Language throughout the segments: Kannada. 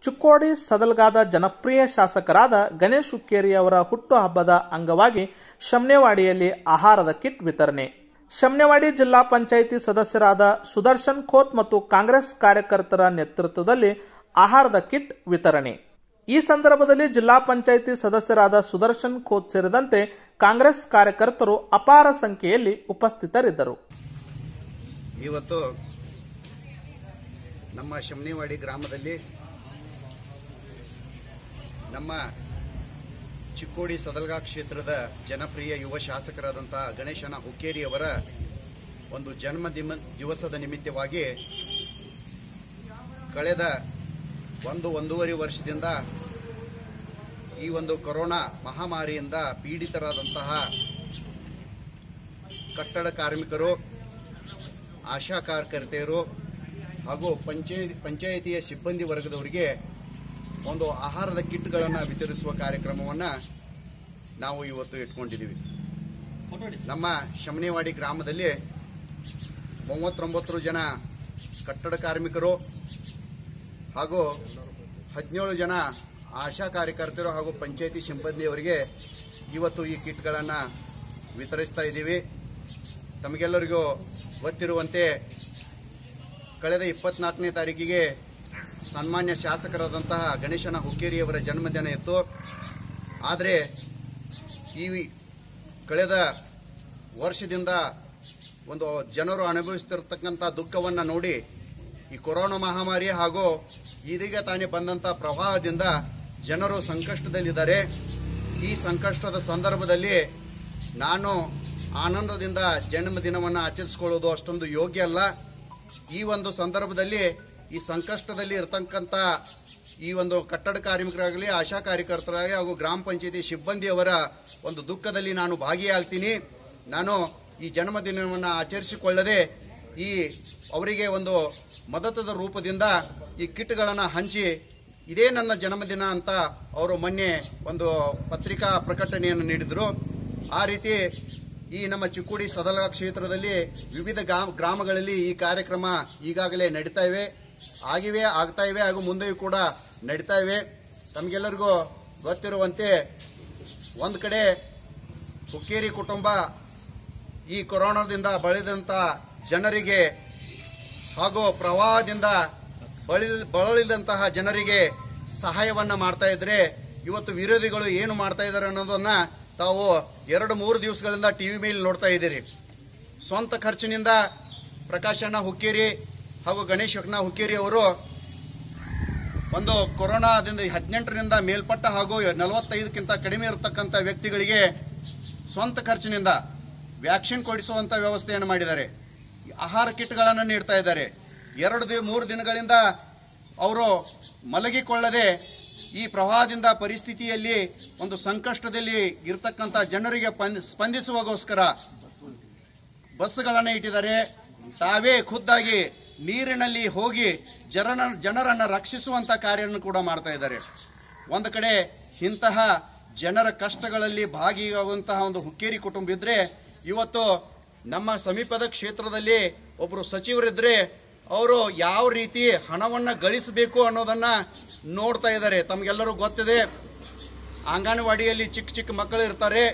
ಚುಕ್ಕೋಡಿ ಸದಲ್ಗಾದ ಜನಪ್ರಿಯ ಶಾಸಕರಾದ ಗಣೇಶ್ ಹುಕ್ಕೇರಿ ಅವರ ಹುಟ್ಟುಹಬ್ಬದ ಅಂಗವಾಗಿ ಶಮ್ನೇವಾಡಿಯಲ್ಲಿ ಆಹಾರದ ಕಿಟ್ ವಿತರಣೆ ಶಮ್ನೇವಾಡಿ ಜಿಲ್ಲಾ ಪಂಚಾಯಿತಿ ಸದಸ್ಯರಾದ ಸುದರ್ಶನ್ ಖೋತ್ ಮತ್ತು ಕಾಂಗ್ರೆಸ್ ಕಾರ್ಯಕರ್ತರ ನೇತೃತ್ವದಲ್ಲಿ ಆಹಾರದ ಕಿಟ್ ವಿತರಣೆ ಈ ಸಂದರ್ಭದಲ್ಲಿ ಜಿಲ್ಲಾ ಪಂಚಾಯಿತಿ ಸದಸ್ಯರಾದ ಸುದರ್ಶನ್ ಖೋತ್ ಸೇರಿದಂತೆ ಕಾಂಗ್ರೆಸ್ ಕಾರ್ಯಕರ್ತರು ಅಪಾರ ಸಂಖ್ಯೆಯಲ್ಲಿ ಉಪಸ್ಥಿತರಿದ್ದರು ಇವತ್ತು ನಮ್ಮ ಶಮನಿವಾಡಿ ಗ್ರಾಮದಲ್ಲಿ ನಮ್ಮ ಚಿಕ್ಕೋಡಿ ಸದಲ್ಗಾ ಕ್ಷೇತ್ರದ ಜನಪ್ರಿಯ ಯುವ ಶಾಸಕರಾದಂಥ ಗಣೇಶನ ಹುಕ್ಕೇರಿ ಅವರ ಒಂದು ಜನ್ಮ ದಿಮ ದಿವಸದ ನಿಮಿತ್ತವಾಗಿ ಕಳೆದ ಒಂದು ಒಂದೂವರೆ ವರ್ಷದಿಂದ ಈ ಒಂದು ಕೊರೋನಾ ಮಹಾಮಾರಿಯಿಂದ ಪೀಡಿತರಾದಂತಹ ಕಟ್ಟಡ ಕಾರ್ಮಿಕರು ಆಶಾ ಕಾರ್ಯಕರ್ತೆಯರು ಹಾಗೂ ಪಂಚಾಯತ್ ಪಂಚಾಯಿತಿಯ ಸಿಬ್ಬಂದಿ ವರ್ಗದವರಿಗೆ ಒಂದು ಆಹಾರದ ಕಿಟ್ಗಳನ್ನು ವಿತರಿಸುವ ಕಾರ್ಯಕ್ರಮವನ್ನು ನಾವು ಇವತ್ತು ಇಟ್ಕೊಂಡಿದ್ದೀವಿ ನಮ್ಮ ಶಮನೇವಾಡಿ ಗ್ರಾಮದಲ್ಲಿ ಮೂವತ್ತೊಂಬತ್ತು ಜನ ಕಟ್ಟಡ ಕಾರ್ಮಿಕರು ಹಾಗೂ ಹದಿನೇಳು ಜನ ಆಶಾ ಕಾರ್ಯಕರ್ತರು ಹಾಗೂ ಪಂಚಾಯಿತಿ ಸಿಬ್ಬಂದಿಯವರಿಗೆ ಇವತ್ತು ಈ ಕಿಟ್ಗಳನ್ನು ವಿತರಿಸ್ತಾ ಇದ್ದೀವಿ ತಮಗೆಲ್ಲರಿಗೂ ಗೊತ್ತಿರುವಂತೆ ಕಳೆದ ಇಪ್ಪತ್ನಾಲ್ಕನೇ ತಾರೀಕಿಗೆ ಸನ್ಮಾನ್ಯ ಶಾಸಕರಾದಂತಹ ಗಣೇಶನ ಹುಕ್ಕೇರಿಯವರ ಜನ್ಮದಿನ ಇತ್ತು ಆದರೆ ಈ ಕಳೆದ ವರ್ಷದಿಂದ ಒಂದು ಜನರು ಅನುಭವಿಸ್ತಿರ್ತಕ್ಕಂಥ ದುಃಖವನ್ನು ನೋಡಿ ಈ ಕೊರೋನಾ ಮಹಾಮಾರಿ ಹಾಗೂ ಇದೀಗ ತಾನೇ ಬಂದಂಥ ಪ್ರವಾಹದಿಂದ ಜನರು ಸಂಕಷ್ಟದಲ್ಲಿದ್ದಾರೆ ಈ ಸಂಕಷ್ಟದ ಸಂದರ್ಭದಲ್ಲಿ ನಾನು ಆನಂದದಿಂದ ಜನ್ಮದಿನವನ್ನು ಆಚರಿಸಿಕೊಳ್ಳೋದು ಅಷ್ಟೊಂದು ಯೋಗ್ಯ ಅಲ್ಲ ಈ ಒಂದು ಸಂದರ್ಭದಲ್ಲಿ ಈ ಸಂಕಷ್ಟದಲ್ಲಿ ಇರತಕ್ಕಂಥ ಈ ಒಂದು ಕಟ್ಟಡ ಕಾರ್ಮಿಕರಾಗಲಿ ಆಶಾ ಕಾರ್ಯಕರ್ತರಾಗಲಿ ಹಾಗೂ ಗ್ರಾಮ ಪಂಚಾಯತಿ ಸಿಬ್ಬಂದಿಯವರ ಒಂದು ದುಃಖದಲ್ಲಿ ನಾನು ಭಾಗಿಯಾಗ್ತೀನಿ ನಾನು ಈ ಜನ್ಮದಿನವನ್ನು ಆಚರಿಸಿಕೊಳ್ಳದೆ ಈ ಅವರಿಗೆ ಒಂದು ಮದತದ ರೂಪದಿಂದ ಈ ಕಿಟ್ಗಳನ್ನು ಹಂಚಿ ಇದೇ ನನ್ನ ಜನ್ಮದಿನ ಅಂತ ಅವರು ಮೊನ್ನೆ ಒಂದು ಪತ್ರಿಕಾ ಪ್ರಕಟಣೆಯನ್ನು ನೀಡಿದರು ಆ ರೀತಿ ಈ ನಮ್ಮ ಚಿಕ್ಕೋಡಿ ಸದಲ ಕ್ಷೇತ್ರದಲ್ಲಿ ವಿವಿಧ ಗ್ರಾಮ- ಗ್ರಾಮಗಳಲ್ಲಿ ಈ ಕಾರ್ಯಕ್ರಮ ಈಗಾಗಲೇ ನಡೀತಾ ಇವೆ ಆಗಿವೆ ಆಗ್ತಾ ಇವೆ ಹಾಗೂ ಮುಂದೆಯೂ ಕೂಡ ನಡೀತಾ ಇವೆ ತಮಗೆಲ್ಲರಿಗೂ ಗೊತ್ತಿರುವಂತೆ ಒಂದು ಕಡೆ ಹುಕ್ಕೇರಿ ಕುಟುಂಬ ಈ ಕೊರೋನಾದಿಂದ ಬಳಲಿದಂಥ ಜನರಿಗೆ ಹಾಗೂ ಪ್ರವಾಹದಿಂದ ಬಳಿ ಬಳಲಿದಂತಹ ಜನರಿಗೆ ಸಹಾಯವನ್ನ ಮಾಡ್ತಾ ಇದ್ರೆ ಇವತ್ತು ವಿರೋಧಿಗಳು ಏನು ಮಾಡ್ತಾ ಇದ್ದಾರೆ ಅನ್ನೋದನ್ನ ತಾವು ಎರಡು ಮೂರು ದಿವಸಗಳಿಂದ ಟಿವಿ ಮೇಲೆ ನೋಡ್ತಾ ಇದ್ದೀರಿ ಸ್ವಂತ ಖರ್ಚಿನಿಂದ ಪ್ರಕಾಶಣ್ಣ ಹುಕ್ಕೇರಿ ಹಾಗೂ ಗಣೇಶ್ ಅಣ್ಣ ಹುಕ್ಕೇರಿ ಅವರು ಒಂದು ಕೊರೋನಾದಿಂದ ಹದಿನೆಂಟರಿಂದ ಮೇಲ್ಪಟ್ಟ ಹಾಗೂ ನಲವತ್ತೈದಕ್ಕಿಂತ ಕಡಿಮೆ ಇರತಕ್ಕಂಥ ವ್ಯಕ್ತಿಗಳಿಗೆ ಸ್ವಂತ ಖರ್ಚಿನಿಂದ ವ್ಯಾಕ್ಸಿನ್ ಕೊಡಿಸುವಂತ ವ್ಯವಸ್ಥೆಯನ್ನು ಮಾಡಿದ್ದಾರೆ ಆಹಾರ ಕಿಟ್ಗಳನ್ನು ನೀಡ್ತಾ ಇದ್ದಾರೆ ಎರಡು ದಿ ಮೂರು ದಿನಗಳಿಂದ ಅವರು ಮಲಗಿಕೊಳ್ಳದೆ ಈ ಪ್ರವಾಹದಿಂದ ಪರಿಸ್ಥಿತಿಯಲ್ಲಿ ಒಂದು ಸಂಕಷ್ಟದಲ್ಲಿ ಇರತಕ್ಕಂಥ ಜನರಿಗೆ ಪಂದ್- ಸ್ಪಂದಿಸುವಗೋಸ್ಕರ ಬಸ್ಗಳನ್ನು ಇಟ್ಟಿದ್ದಾರೆ ತಾವೇ ಖುದ್ದಾಗಿ ನೀರಿನಲ್ಲಿ ಹೋಗಿ ಜನರ ಜನರನ್ನು ರಕ್ಷಿಸುವಂತ ಕಾರ್ಯವನ್ನು ಕೂಡ ಮಾಡ್ತಾ ಇದ್ದಾರೆ ಒಂದು ಕಡೆ ಇಂತಹ ಜನರ ಕಷ್ಟಗಳಲ್ಲಿ ಭಾಗಿಯಾಗುವಂತಹ ಒಂದು ಹುಕ್ಕೇರಿ ಕುಟುಂಬ ಇದ್ರೆ ಇವತ್ತು ನಮ್ಮ ಸಮೀಪದ ಕ್ಷೇತ್ರದಲ್ಲಿ ಒಬ್ಬರು ಸಚಿವರಿದ್ರೆ ಅವರು ಯಾವ ರೀತಿ ಹಣವನ್ನ ಗಳಿಸಬೇಕು ಅನ್ನೋದನ್ನ ನೋಡ್ತಾ ಇದ್ದಾರೆ ತಮಗೆಲ್ಲರೂ ಗೊತ್ತಿದೆ ಅಂಗನವಾಡಿಯಲ್ಲಿ ಚಿಕ್ಕ ಚಿಕ್ಕ ಮಕ್ಕಳು ಇರ್ತಾರೆ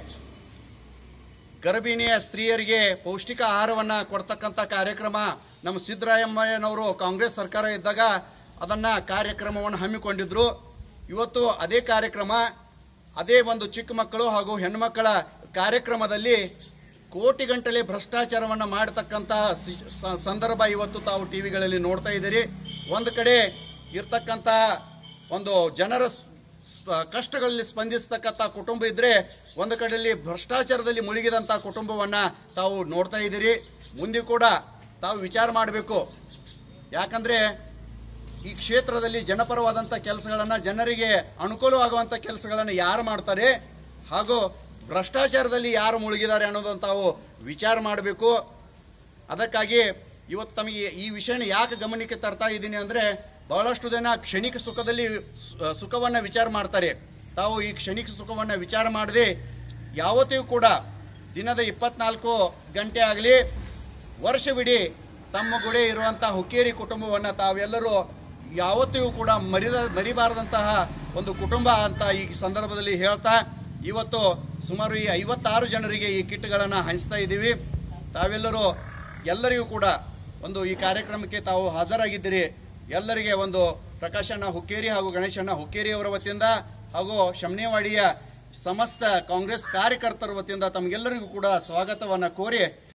ಗರ್ಭಿಣಿಯ ಸ್ತ್ರೀಯರಿಗೆ ಪೌಷ್ಟಿಕ ಆಹಾರವನ್ನ ಕೊಡ್ತಕ್ಕಂಥ ಕಾರ್ಯಕ್ರಮ ನಮ್ಮ ಸಿದ್ದರಾಮಯ್ಯನವರು ಕಾಂಗ್ರೆಸ್ ಸರ್ಕಾರ ಇದ್ದಾಗ ಅದನ್ನ ಕಾರ್ಯಕ್ರಮವನ್ನು ಹಮ್ಮಿಕೊಂಡಿದ್ರು ಇವತ್ತು ಅದೇ ಕಾರ್ಯಕ್ರಮ ಅದೇ ಒಂದು ಚಿಕ್ಕ ಮಕ್ಕಳು ಹಾಗೂ ಹೆಣ್ಮಕ್ಕಳ ಕಾರ್ಯಕ್ರಮದಲ್ಲಿ ಕೋಟಿ ಗಂಟಲೆ ಭ್ರಷ್ಟಾಚಾರವನ್ನ ಮಾಡತಕ್ಕಂತಹ ಸಿ- ಸ- ಸಂದರ್ಭ ಇವತ್ತು ತಾವು ಟಿವಿಗಳಲ್ಲಿ ನೋಡ್ತಾ ಇದ್ದೀರಿ ಒಂದು ಕಡೆ ಇರ್ತಕ್ಕಂಥ ಒಂದು ಜನರ ಸ್- ಸ್ಪ- ಕಷ್ಟಗಳಲ್ಲಿ ಸ್ಪಂದಿಸ್ತಕ್ಕಂಥ ಕುಟುಂಬ ಇದ್ರೆ ಒಂದು ಕಡೆಯಲ್ಲಿ ಭ್ರಷ್ಟಾಚಾರದಲ್ಲಿ ಮುಳುಗಿದಂತ ಕುಟುಂಬವನ್ನ ತಾವು ನೋಡ್ತಾ ಇದ್ದೀರಿ ಮುಂದೆ ಕೂಡ ತಾವು ವಿಚಾರ ಮಾಡಬೇಕು ಯಾಕಂದ್ರೆ ಈ ಕ್ಷೇತ್ರದಲ್ಲಿ ಜನಪರವಾದಂಥ ಕೆಲಸಗಳನ್ನ ಜನರಿಗೆ ಅನುಕೂಲವಾಗುವಂಥ ಕೆಲಸಗಳನ್ನು ಯಾರು ಮಾಡ್ತಾರೆ ಹಾಗೂ ಭ್ರಷ್ಟಾಚಾರದಲ್ಲಿ ಯಾರು ಮುಳುಗಿದ್ದಾರೆ ಅನ್ನೋದನ್ನು ತಾವು ವಿಚಾರ ಮಾಡಬೇಕು ಅದಕ್ಕಾಗಿ ಇವತ್ತು ತಮಗೆ ಈ ವಿಷಯನ ಯಾಕೆ ಗಮನಕ್ಕೆ ತರ್ತಾ ಇದ್ದೀನಿ ಅಂದ್ರೆ ಬಹಳಷ್ಟು ಜನ ಕ್ಷಣಿಕ ಸುಖದಲ್ಲಿ ಸು- ಸುಖವನ್ನ ವಿಚಾರ ಮಾಡ್ತಾರೆ ತಾವು ಈ ಕ್ಷಣಿಕ ಸುಖವನ್ನ ವಿಚಾರ ಮಾಡದೆ ಯಾವತ್ತಿಗೂ ಕೂಡ ದಿನದ ಇಪ್ಪತ್ನಾಲ್ಕು ಗಂಟೆ ಆಗಲಿ ವರ್ಷವಿಡೀ ತಮ್ಮ ಗುಡೆ ಇರುವಂತಹ ಹುಕ್ಕೇರಿ ಕುಟುಂಬವನ್ನ ತಾವೆಲ್ಲರೂ ಯಾವತ್ತಿಗೂ ಕೂಡ ಮರಿದ ಮರಿಬಾರದಂತಹ ಒಂದು ಕುಟುಂಬ ಅಂತ ಈ ಸಂದರ್ಭದಲ್ಲಿ ಹೇಳ್ತಾ ಇವತ್ತು ಸುಮಾರು ಈ ಐವತ್ತಾರು ಜನರಿಗೆ ಈ ಕಿಟ್ಗಳನ್ನು ಹಂಚ್ತಾ ಇದ್ದೀವಿ ತಾವೆಲ್ಲರೂ ಎಲ್ಲರಿಗೂ ಕೂಡ ಒಂದು ಈ ಕಾರ್ಯಕ್ರಮಕ್ಕೆ ತಾವು ಹಾಜರಾಗಿದ್ದೀರಿ ಎಲ್ಲರಿಗೆ ಒಂದು ಪ್ರಕಾಶಣ್ಣ ಹುಕ್ಕೇರಿ ಹಾಗೂ ಗಣೇಶಣ್ಣ ಹುಕ್ಕೇರಿ ಅವರ ವತಿಯಿಂದ ಹಾಗೂ ಶಮನೇವಾಡಿಯ ಸಮಸ್ತ ಕಾಂಗ್ರೆಸ್ ಕಾರ್ಯಕರ್ತರ ವತಿಯಿಂದ ತಮಗೆಲ್ಲರಿಗೂ ಕೂಡ ಸ್ವಾಗತವನ್ನ ಕೋರಿ